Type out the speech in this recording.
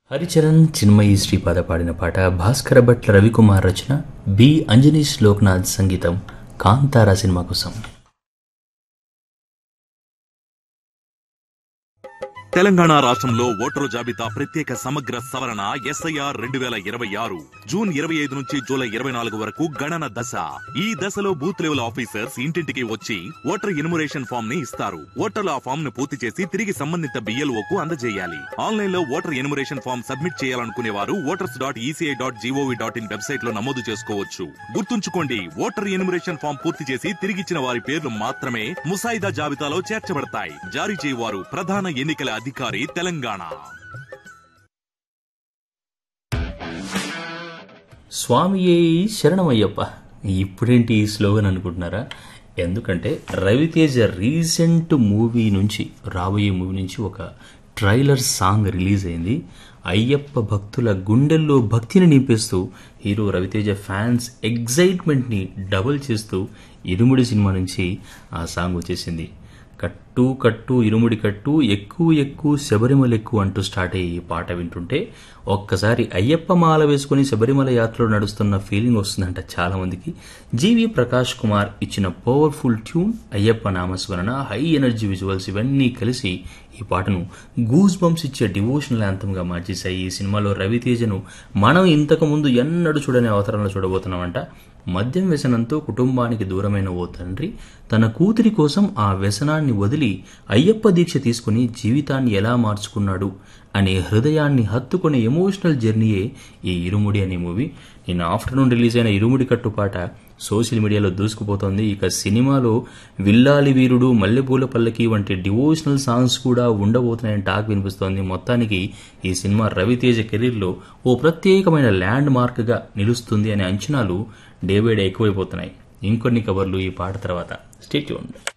హరిచరణ్ చిన్మయి శ్రీపాద పాడిన పాట భాస్కర భట్ల రవికుమార్ రచన బి అంజనీష్ లోక్నాథ్ సంగీతం కాంతారా సినిమా కోసం తెలంగాణ రాష్ట్రంలో ఓటరు జాబితా ప్రత్యేక సమగ్ర సవరణ ఎస్ఐఆర్ రెండు వేల ఇరవై ఆరు జూన్ ఇరవై ఐదు నుంచి జూలై ఇరవై నాలుగు వరకు గణన దశ ఈ దశలో బూత్ లెవెల్ ఆఫీసర్స్ ఇంటింటికి వచ్చి ఓటర్ ఇనుమరేషన్ ఫామ్ ని ఇస్తారు ఓటర్లు ఆ ఫామ్ ను పూర్తి చేసి తిరిగి సంబంధిత బిఎల్ఓ కు అందజేయాలి ఆన్లైన్ లో ఓటర్ ఎనుమరేషన్ ఫామ్ సబ్మిట్ చేయాలనుకునే వారు voters dot ECI dot GOV dot in website లో నమోదు చేసుకోవచ్చు గుర్తుంచుకోండి ఓటర్ ఎనుమరేషన్ ఫామ్ పూర్తి చేసి తిరిగిచ్చిన వారి పేర్లు మాత్రమే ముసాయిదా జాబితాలో చేర్చబడతాయి జారీ చేయవారు ప్రధాన ఎన్నికల అధికారి తెలంగాణ స్వామియే శరణమయ్యప్ప ఇప్పుడేంటి ఈ స్లోగన్ అనుకుంటున్నారా ఎందుకంటే రవితేజ రీసెంట్ మూవీ నుంచి రాబోయే మూవీ నుంచి ఒక ట్రైలర్ సాంగ్ రిలీజ్ అయింది అయ్యప్ప భక్తుల గుండెల్లో భక్తిని నింపేస్తూ హీరో రవితేజ ఫ్యాన్స్ ఎగ్జైట్మెంట్ని డబుల్ చేస్తూ ఇరుముడి సినిమా నుంచి ఆ సాంగ్ వచ్చేసింది కట్టు కట్టు ఇరుముడి కట్టు ఎక్కువ ఎక్కువ శబరిమల ఎక్కువ అంటూ స్టార్ట్ అయ్యి ఈ పాట వింటుంటే ఒక్కసారి అయ్యప్ప మాల వేసుకుని శబరిమల యాత్రలో నడుస్తున్న ఫీలింగ్ వస్తుందంట చాలా మందికి జీవి ప్రకాష్ కుమార్ ఇచ్చిన పవర్ఫుల్ ట్యూన్ అయ్యప్ప నామస్మరణ హై ఎనర్జీ విజువల్స్ ఇవన్నీ కలిసి ఈ పాటను గూస్ బంప్స్ ఇచ్చే డివోషనల్ యాంథమ్గా మార్చేశాయి ఈ సినిమాలో రవితేజను మనం ఇంతకు ముందు ఎన్నడూ చూడని అవతారంలో చూడబోతున్నామంట మద్యం వ్యసనంతో కుటుంబానికి దూరమైన ఓ తండ్రి తన కూతురి కోసం ఆ వ్యసనాన్ని వదిలి అయ్యప్ప దీక్ష తీసుకుని జీవితాన్ని ఎలా మార్చుకున్నాడు అనే హృదయాన్ని హత్తుకునే ఎమోషనల్ జర్నీయే ఈ ఇరుముడి అనే మూవీ నిన్న ఆఫ్టర్నూన్ రిలీజ్ అయిన ఇరుముడి కట్టుపాట సోషల్ మీడియాలో దూసుకుపోతోంది ఇక సినిమాలో విల్లాలి వీరుడు మల్లెపూల పల్లకి వంటి డివోషనల్ సాంగ్స్ కూడా ఉండబోతున్నాయని టాక్ వినిపిస్తోంది మొత్తానికి ఈ సినిమా రవితేజ కెరీర్లో ఓ ప్రత్యేకమైన ల్యాండ్ మార్క్గా నిలుస్తుంది అనే అంచనాలు డే బై డే ఎక్కువైపోతున్నాయి ఇంకొన్ని కవర్లు ఈ పాట తర్వాత స్టేట్యూన్